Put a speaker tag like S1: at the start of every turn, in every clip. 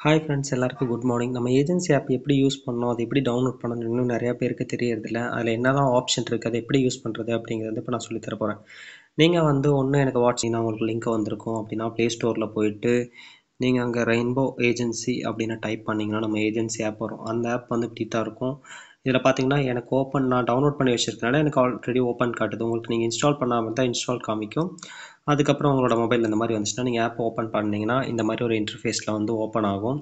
S1: hi friends எல்லாருக்கும் good morning நம்ம agency app எப்படி யூஸ் பண்ணணும் அது எப்படி டவுன்லோட் பண்ணணும் இன்னும் நிறையா பேருக்கு தெரியறதில்ல அதில் என்னதான் ஆப்ஷன் இருக்குது அதை எப்படி யூஸ் பண்ணுறது அப்படிங்கிறது இப்போ நான் சொல்லித் தர போகிறேன் நீங்கள் வந்து ஒன்று எனக்கு வாட்ஸ்அப் உங்களுக்கு லிங்க் வந்திருக்கும் அப்படின்னா ப்ளே ஸ்டோரில் போயிட்டு நீங்கள் அங்கே ரெயின்போ ஏஜென்சி அப்படின்னு டைப் பண்ணிங்கன்னா நம்ம ஏஜென்சி ஆப் வரும் அந்த ஆப் வந்து இப்படி தான் இருக்கும் இதில் பார்த்தீங்கன்னா எனக்கு ஓப்பன் நான் டவுன்லோட் பண்ணி வச்சிருக்கனால எனக்கு ஆல்ரெடி ஓப்பன் காட்டுது உங்களுக்கு நீங்கள் இன்ஸ்டால் பண்ணாமல் தான் இன்ஸ்டால் காமிக்கும் அதுக்கப்புறம் உங்களோட மொபைல் இந்த மாதிரி வந்துச்சுன்னா நீங்கள் ஆப் ஓப்பன் பண்ணீங்கன்னா இந்த மாதிரி ஒரு இன்டர்ஃபேஸில் வந்து ஓப்பன் ஆகும்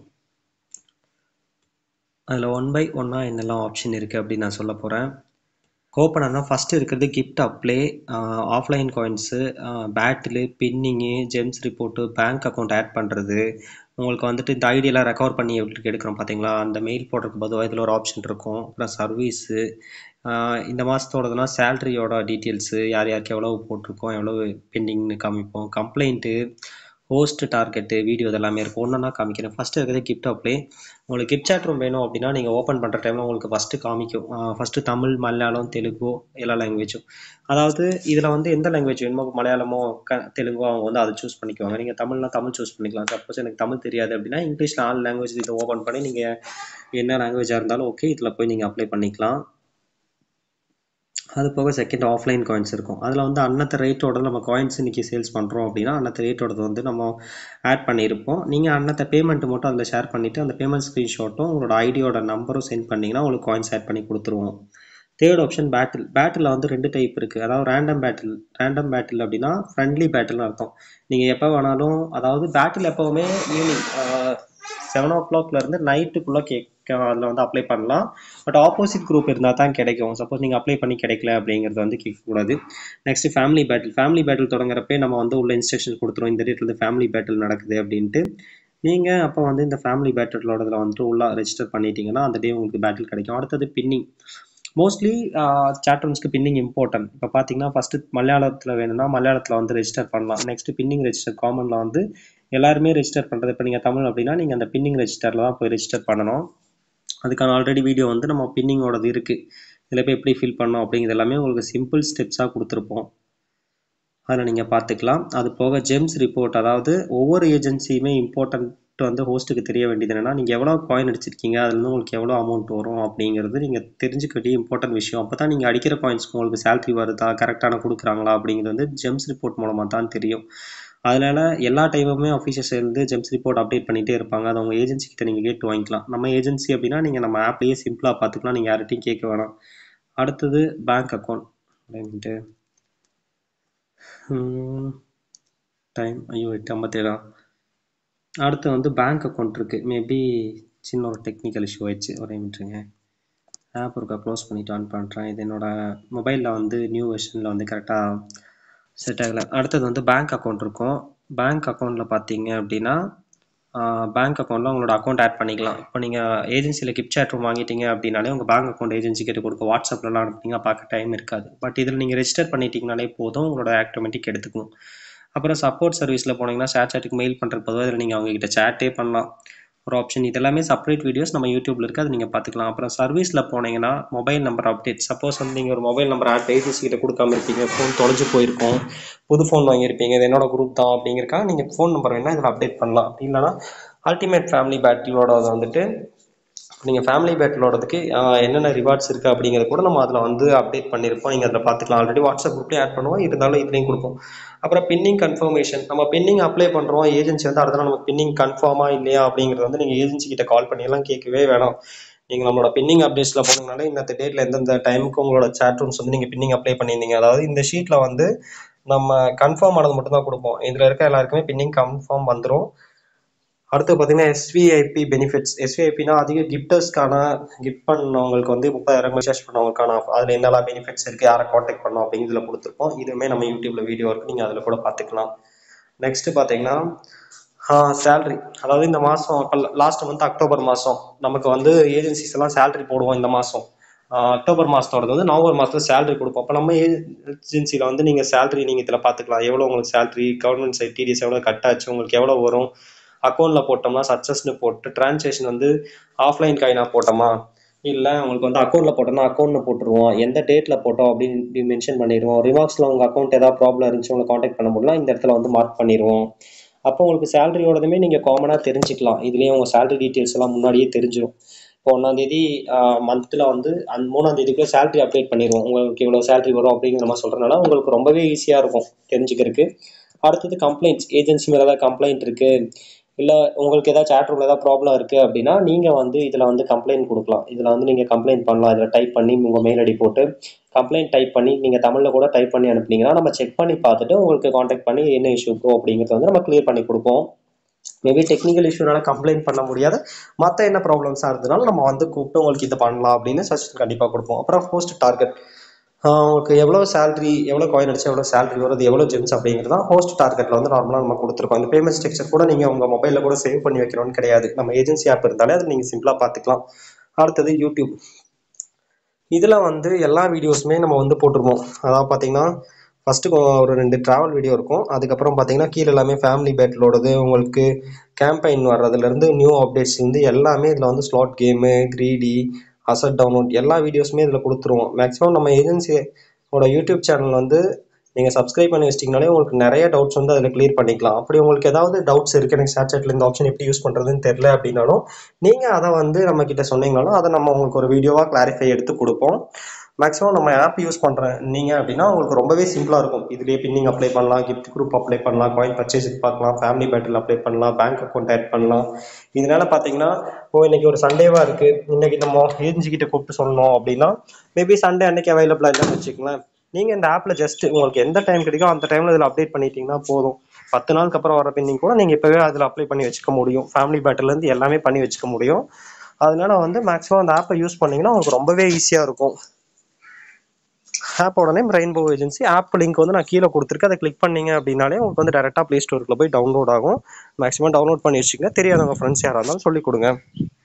S1: அதில் ஒன் பை ஒன்னாக என்னெல்லாம் ஆப்ஷன் இருக்குது அப்படின்னு நான் சொல்ல போகிறேன் ஓப்பன் ஆனால் ஃபஸ்ட்டு இருக்கிறது gift apply offline coins battle pinning gems report bank account add பண்ணுறது உங்களுக்கு வந்துட்டு இந்த ஐடியெல்லாம் ரெக்கவர் பண்ணி எப்படி எடுக்கிறோம் பார்த்தீங்களா அந்த மெயில் போடுறதுக்கு பொதுவாக இதில் ஒரு ஆப்ஷன் இருக்கும் அப்புறம் சர்வீஸு இந்த மாதத்தோடதுனா சேல்ரியோட டீட்டெயில்ஸு யார் யாருக்கு எவ்வளோ போட்டிருக்கோம் எவ்வளோ பெண்டிங்னு காமிப்போம் கம்ப்ளைண்ட்டு ஹோஸ்ட் டார்கெட்டு வீடியோ இதெல்லாமே இருக்கும் ஒன்றா காமிக்கிறேன் ஃபஸ்ட்டு இருக்கிறது கிஃப்ட் அப்ளே உங்களுக்கு கிஃப்ட் சாட் ரூம் வேணும் அப்படின்னா நீங்கள் ஓப்பன் பண்ணுற டைமில் உங்களுக்கு ஃபஸ்ட்டு காமிக்கும் ஃபஸ்ட்டு தமிழ் மலையாளம் தெலுங்கு எல்லா லாங்குவேஜும் அதாவது இதில் வந்து எந்த லாங்குவேஜ் வேணுமோ மலையாளமோ க தெலுங்கோ அவங்க வந்து அதை சூஸ் பண்ணிக்குவாங்க நீங்கள் தமிழ்னா தமிழ் சூஸ் பண்ணிக்கலாம் சப்போஸ் எனக்கு தமிழ் தெரியாது அப்படின்னா இங்கிலீஷில் ஆல் லாங்குவேஜ் இதை ஓப்பன் பண்ணி நீங்கள் என்ன லாங்குவேஜாக இருந்தாலும் ஓகே இதில் போய் நீங்கள் அப்ளை பண்ணிக்கலாம் அது போக செகண்ட் ஆஃப்லைன் காயின்ஸ் இருக்கும் அதில் வந்து அன்னத்த ரேட்டோட நம்ம காயின்ஸ் இன்றைக்கி சேல்ஸ் பண்ணுறோம் அப்படின்னா அன்னத்த ரேட்டோடது வந்து நம்ம ஆட் பண்ணியிருப்போம் நீங்கள் அன்னத்த பேமெண்ட் மட்டும் அதில் ஷேர் பண்ணிவிட்டு அந்த பேமெண்ட் ஸ்க்ரீன்ஷாட்டும் உங்களோட ஐடியோட நம்பரும் சென்ட் பண்ணிங்கன்னா உங்களுக்கு காயின்ஸ் ஆட் பண்ணி கொடுத்துருவோம் தேர்ட் ஆப்ஷன் பேட்டில் பேட்டில் வந்து ரெண்டு டைப் இருக்குது அதாவது ரேண்டம் பேட்டில் ரேண்டம் பேட்டில் அப்படின்னா ஃப்ரெண்ட்லி பேட்டில்னு அர்த்தம் நீங்கள் எப்போ வேணாலும் அதாவது பேட்டில் எப்போவுமே ஈவினிங் செவன் ஓ கிளாக்லேருந்து நைட்டுக்குள்ளே கேட்க அதில் வந்து அப்ளை பண்ணலாம் பட் ஆப்போசிட் குரூப் இருந்தால் தான் கிடைக்கும் சப்போஸ் நீங்கள் அப்ளை பண்ணி கிடைக்கல அப்படிங்கிறது வந்து கேட்கக்கூடாது next family battle family battle தொடங்குறப்பே நம்ம வந்து உள்ள இன்ஸ்ட்ரக்ஷன் கொடுத்துருவோம் இந்த டேட்ல ஃபேமிலி பேட்டில் நடக்குது அப்படின்ட்டு நீங்கள் அப்போ வந்து இந்த ஃபேமிலி பேட்டிலோட இதில் வந்துட்டு உள்ள ரெஜிஸ்டர் பண்ணிட்டீங்கன்னா அந்த டே உங்களுக்கு பேட்டில் கிடைக்கும் அடுத்தது பின்னிங் மோஸ்ட்லி சாட் ரூம்ஸ்க்கு பின்னிங் இம்பார்ட்டன்ட் இப்போ பார்த்தீங்கன்னா ஃபஸ்ட்டு மலையாளத்தில் வேணும்னா மலையாளத்தில் வந்து ரெஜிஸ்டர் பண்ணலாம் நெக்ஸ்ட் பின்னிங் ரெஜிஸ்டர் காமனில் வந்து எல்லாருமே ரெஜிஸ்டர் பண்ணுறது இப்போ நீங்கள் தமிழ் அப்படின்னா நீங்கள் அந்த பின்னிங் ரெஜிஸ்டரில் தான் போய் ரெஜிஸ்டர் பண்ணணும் அதுக்கான ஆல்ரெடி வீடியோ வந்து நம்ம பின்னிங்கோடது இருக்குது இதில் போய் எப்படி ஃபில் பண்ணோம் அப்படிங்கிறது எல்லாமே உங்களுக்கு சிம்பிள் ஸ்டெப்ஸாக கொடுத்துருப்போம் அதில் நீங்கள் பார்த்துக்கலாம் அது போக ஜெம்ஸ் ரிப்போர்ட் அதாவது ஒவ்வொரு ஏஜென்சியுமே இம்பார்ட்டன்ட் வந்து ஹோஸ்ட்டுக்கு தெரிய வேண்டியது என்னென்னா நீங்கள் எவ்வளோ காயின் அடிச்சிருக்கீங்க அதுலேருந்து உங்களுக்கு எவ்வளோ அமௌண்ட் வரும் அப்படிங்கிறது நீங்கள் தெரிஞ்சுக்க வேண்டிய இம்பார்ட்டன்ட் விஷயம் அப்போ தான் நீங்கள் அடிக்கிற காயின்ஸ்க்கு உங்களுக்கு சேலரி வருதா கரெக்டான கொடுக்குறாங்களா அப்படிங்கிறது வந்து ஜெம்ஸ் ரிப்போர்ட் மூலமாக தான் தெரியும் அதனால எல்லா டைமுமே ஆஃபீஸர்ஸ் இருந்து ஜெம்ஸ் ரிப்போர்ட் அப்டேட் பண்ணிகிட்டே இருப்பாங்க அது உங்கள் ஏஜென்சி கிட்ட நீங்கள் கேட்டு வாங்கிக்கலாம் நம்ம ஏஜென்சி அப்படின்னா நீங்கள் நம்ம ஆப்லேயே சிம்பிளாக பார்த்துக்கலாம் நீங்கள் யார்கிட்டையும் கேட்க வேணாம் அடுத்தது பேங்க் அக்கௌண்ட் அப்படின்ட்டு டைம் ஐயோ எட்டு ஐம்பத்தேழா அடுத்து வந்து பேங்க் அக்கௌண்ட் இருக்குது மேபி சின்ன ஒரு டெக்னிக்கல் இஷ்யூ ஆயிடுச்சு ஒரே மினிட்டுங்க ஆப் இருக்கா க்ளோஸ் பண்ணிவிட்டு ஆன் பண்ணுறேன் இது என்னோடய மொபைலில் வந்து நியூ வெர்ஷனில் வந்து கரெக்டாக செட் ஆகலை அடுத்தது வந்து பேங்க் அக்கௌண்ட் இருக்கும் பேங்க் அக்கௌண்ட்டில் பார்த்தீங்க அப்படின்னா பேங்க் அக்கௌண்ட்டில் உங்களோட அக்கௌண்ட் ஆட் பண்ணிக்கலாம் இப்போ நீங்கள் ஏஜென்சியில் கிப் சேட் ரூம் வாங்கிட்டீங்க அப்படின்னாலே உங்கள் பேங்க் அக்கௌண்ட் ஏஜென்சி கிட்ட கொடுக்க வாட்ஸ்அப்லலாம் அனுப்பிட்டீங்கன்னா பார்க்க டைம் இருக்காது பட் இதில் நீங்கள் ரெஜிஸ்டர் பண்ணிட்டீங்கனாலே போதும் உங்களோட ஆட்டோமேட்டிக் எடுத்துக்கும் அப்புறம் சப்போர்ட் சர்வீஸில் போனீங்கன்னா ஷேர் சாட்டுக்கு மெயில் பண்ணுறது பொதுவாக இதில் நீங்கள் அவங்ககிட்ட சேட்டே பண்ணலாம் ஒரு ஆப்ஷன் இதெல்லாமே செப்பரேட் வீடியோஸ் நம்ம யூடியூப்ல இருக்குது அது நீங்கள் பார்த்துக்கலாம் அப்புறம் சர்வீஸில் போனீங்கன்னா மொபைல் நம்பர் அப்டேட் சப்போஸ் வந்து நீங்கள் ஒரு மொபைல் நம்பர் ஆட் ஏஜென்சி கிட்ட கொடுக்காம இருப்பீங்க ஃபோன் தொலைஞ்சு போயிருக்கும் புது ஃபோன் வாங்கியிருப்பீங்க இது என்னோட குரூப் தான் அப்படிங்கிறக்காக நீங்கள் ஃபோன் நம்பர் வேணால் இதில் அப்டேட் பண்ணலாம் அப்படி இல்லைனா அல்டிமேட் ஃபேமிலி பேட்டிலோட வந்துட்டு நீங்கள் ஃபேமிலி பேட்டிலோடதுக்கு என்னென்ன ரிவார்ட்ஸ் இருக்குது அப்படிங்கிறத கூட நம்ம அதில் வந்து அப்டேட் பண்ணியிருப்போம் நீங்கள் அதில் பார்த்துக்கலாம் ஆல்ரெடி வாட்ஸ்அப் குரூப்லேயும் ஆட் பண்ணுவோம் இருந்தாலும் இதுலேயும் கொடுப்போம் அப்புறம் பின்னிங் கன்ஃபர்மேஷன் நம்ம பின்னிங் அப்ளை பண்ணுறோம் ஏஜென்சி வந்து அடுத்த நம்ம பின்னிங் கன்ஃபார்மா இல்லையா அப்படிங்கிறது வந்து நீங்கள் ஏஜென்சி கிட்ட கால் பண்ணியெல்லாம் கேட்கவே வேணாம் நீங்கள் நம்மளோட பின்னிங் அப்டேட்ஸில் போனீங்கனாலே இந்த டேட்டில் எந்தெந்த டைமுக்கு உங்களோட சேட் ரூம்ஸ் வந்து நீங்கள் பின்னிங் அப்ளை பண்ணியிருந்தீங்க அதாவது இந்த ஷீட்டில் வந்து நம்ம கன்ஃபார்ம் ஆனது மட்டும் தான் கொடுப்போம் இதில் இருக்க எல்லாருக்குமே பின்னிங் கன்ஃபார்ம் வந்துடும் அடுத்து பார்த்தீங்கன்னா எஸ்விஐபி பெனிஃபிட்ஸ் எஸ்விஐபினா அதிக கிஃப்டர்ஸ்க்கான கிஃப்ட் பண்ணவங்களுக்கு வந்து முப்பதாயிரம் ரிசார்ஜ் பண்ணவங்களுக்கான அதில் என்னெல்லாம் பெனிஃபிட்ஸ் இருக்குது யாரை காண்டாக்ட் பண்ணோம் அப்படிங்கிறதுல கொடுத்துருப்போம் இதுவுமே நம்ம யூடியூப்ல வீடியோ இருக்குது நீங்கள் அதில் கூட பார்த்துக்கலாம் நெக்ஸ்ட் பார்த்தீங்கன்னா சேல்ரி அதாவது இந்த மாதம் இப்போ லாஸ்ட் மந்த் அக்டோபர் மாதம் நமக்கு வந்து ஏஜென்சிஸ் எல்லாம் சேலரி போடுவோம் இந்த மாதம் அக்டோபர் மாதத்தோடது வந்து நவம்பர் மாதத்தில் சேலரி கொடுப்போம் அப்போ நம்ம ஏஜென்சியில் வந்து நீங்கள் சேலரி நீங்கள் இதில் பார்த்துக்கலாம் எவ்வளோ உங்களுக்கு சேலரி கவர்மெண்ட் சைட் டிடிஎஸ் எவ்வளோ கட் ஆச்சு உங்களுக்கு எவ்வளோ வரும் அக்கௌண்ட்டில் போட்டோம்னா சக்ஸஸ்னு போட்டு டிரான்சேக்ஷன் வந்து ஆஃப்லைன் காயினாக போட்டோமா இல்லை உங்களுக்கு வந்து அக்கௌண்ட்டில் போட்டோம்னா அக்கௌண்ட்டில் போட்டுருவோம் எந்த டேட்டில் போட்டோம் அப்படின்னு மென்ஷன் பண்ணிடுவோம் ரிமார்க்ஸில் உங்கள் அக்கௌண்ட் ஏதாவது ப்ராப்ளம் இருந்துச்சு உங்களை காண்டாக்ட் பண்ண முடியல இந்த இடத்துல வந்து மார்க் பண்ணிடுவோம் அப்போ உங்களுக்கு சேலரியோடதுமே நீங்கள் காமனாக தெரிஞ்சுக்கலாம் இதுலேயே உங்கள் சேலரி டீட்டெயில்ஸ் எல்லாம் முன்னாடியே தெரிஞ்சிடும் இப்போ ஒன்றாந்தேதி மந்த்தில் வந்து அந்த மூணாந்தேதிக்குள்ளே சேலரி அப்டேட் பண்ணிடுவோம் உங்களுக்கு இவ்வளோ சேலரி வரும் அப்படிங்கிற மாதிரி சொல்கிறனால உங்களுக்கு ரொம்பவே ஈஸியாக இருக்கும் தெரிஞ்சுக்கிறதுக்கு அடுத்தது கம்ப்ளைண்ட்ஸ் ஏஜென்சி மேலே ஏதாவது கம்ப்ளைண்ட் இருக்குது இல்லை உங்களுக்கு ஏதாச்சும் chat room ல ஏதாவது ப்ராப்ளம் இருக்குது அப்படின்னா நீங்கள் வந்து இதில் வந்து கம்ப்ளைண்ட் கொடுக்கலாம் இதில் வந்து நீங்கள் கம்ப்ளைண்ட் பண்ணலாம் இதில் டைப் பண்ணி உங்கள் மெயில் ஐடி போட்டு கம்ப்ளைண்ட் டைப் பண்ணி நீங்கள் தமிழில் கூட டைப் பண்ணி அனுப்புனீங்கன்னா நம்ம செக் பண்ணி பார்த்துட்டு உங்களுக்கு காண்டாக்ட் பண்ணி என்ன இஷ்யூ ப்ரோ அப்படிங்கிறத வந்து நம்ம கிளியர் பண்ணி கொடுப்போம் மேபி டெக்னிக்கல் இஷ்யூனால கம்ப்ளைண்ட் பண்ண முடியாது மற்ற என்ன ப்ராப்ளம்ஸாக இருந்ததுனாலும் நம்ம வந்து கூப்பிட்டு உங்களுக்கு இது பண்ணலாம் அப்படின்னு சஜஷன் கண்டிப்பாக கொடுப்போம் அப்புறம் ஹோஸ்ட் டார்கெட் உங்களுக்கு எவ்வளோ சேலரி எவ்வளோ காயின் அடிச்சு எவ்வளோ சேலரி வருது எவ்வளோ ஜெம்ஸ் அப்படிங்கிறது தான் ஹோஸ்ட் டார்கெட்டில் வந்து நார்மலாக நம்ம கொடுத்துருக்கோம் இந்த பேமெண்ட் ஸ்ட்ரக்சர் கூட நீங்கள் உங்கள் மொபைலில் கூட சேவ் பண்ணி வைக்கணும்னு கிடையாது நம்ம ஏஜென்சி ஆப் இருந்தாலே அது நீங்கள் சிம்பிளாக பார்த்துக்கலாம் அடுத்தது யூடியூப் இதில் வந்து எல்லா வீடியோஸுமே நம்ம வந்து போட்டுருவோம் அதாவது பார்த்தீங்கன்னா ஃபஸ்ட்டு ஒரு ரெண்டு ட்ராவல் வீடியோ இருக்கும் அதுக்கப்புறம் பார்த்தீங்கன்னா கீழே எல்லாமே ஃபேமிலி பேட்டிலோடது உங்களுக்கு கேம்பெயின் வர்றதுலேருந்து நியூ அப்டேட்ஸ் வந்து எல்லாமே இதில் வந்து slot game greedy asset download எல்லா வீடியோஸுமே இதில் கொடுத்துருவோம் மேக்ஸிமம் நம்ம ஏஜென்சியோட யூடியூப் சேனல் வந்து நீங்கள் சப்ஸ்கிரைப் பண்ணி வச்சிட்டிங்கனாலே உங்களுக்கு நிறைய டவுட்ஸ் வந்து அதில் கிளியர் பண்ணிக்கலாம் அப்படி உங்களுக்கு ஏதாவது டவுட்ஸ் இருக்குது எனக்கு ஸ்னாப்சாட்டில் இந்த ஆப்ஷன் எப்படி யூஸ் பண்ணுறதுன்னு தெரில அப்படின்னாலும் நீங்கள் அதை வந்து நம்ம கிட்ட சொன்னீங்கனாலும் அதை நம்ம உங்களுக்கு ஒரு வீடியோவாக கிளாரிஃபை எடுத்து கொடுப்போம் மேக்ஸிமம் நம்ம ஆப் யூஸ் பண்ணுறேன் நீங்கள் அப்படின்னா உங்களுக்கு ரொம்பவே சிம்பிளாக இருக்கும் இதுலேயே பின்னிங் அப்ளை பண்ணலாம் கிஃப்ட் குரூப் அப்ளை பண்ணலாம் காயின் பர்ச்சேஸுக்கு பார்க்கலாம் ஃபேமிலி பேட்டில் அப்ளை பண்ணலாம் பேங்க் அக்கௌண்ட் ஆட் பண்ணலாம் இதனால பார்த்தீங்கன்னா ஓ இன்னைக்கு ஒரு சண்டேவாக இருக்குது இன்னைக்கு நம்ம ஏஜென்சி கிட்ட கூப்பிட்டு சொல்லணும் அப்படின்னா மேபி சண்டே அன்னைக்கு அவைலபிளாக இல்லைன்னு வச்சுக்கங்களேன் நீங்கள் இந்த ஆப்பில் ஜஸ்ட் உங்களுக்கு எந்த டைம் கிடைக்கும் அந்த டைமில் இதில் அப்டேட் பண்ணிட்டீங்கன்னா போதும் பத்து நாளுக்கு அப்புறம் வர பெண்டிங் கூட நீங்கள் இப்போவே அதில் அப்ளை பண்ணி வச்சுக்க முடியும் ஃபேமிலி பேட்டிலேருந்து எல்லாமே பண்ணி வச்சுக்க முடியும் அதனால வந்து மேக்ஸிமம் அந்த ஆப்பை யூஸ் பண்ணீங்கன்னா உங்களுக்கு ரொம்பவே ஈஸியாக இருக்கும் ஆப்போட name rainbow agency app link வந்து நான் கீழே கொடுத்துருக்கேன் அதை கிளிக் பண்ணீங்க அப்படின்னாலே உங்களுக்கு வந்து டேரெக்டாக ப்ளே ஸ்டோருக்குள்ள போய் டவுன்லோட் ஆகும் மேக்ஸிமம் டவுன்லோட் பண்ணி வச்சுக்கங்க தெரியாதவங்க ஃப்ரெண்ட்ஸ் யாராக இருந்தாலும் சொல்லிக் கொடுங்க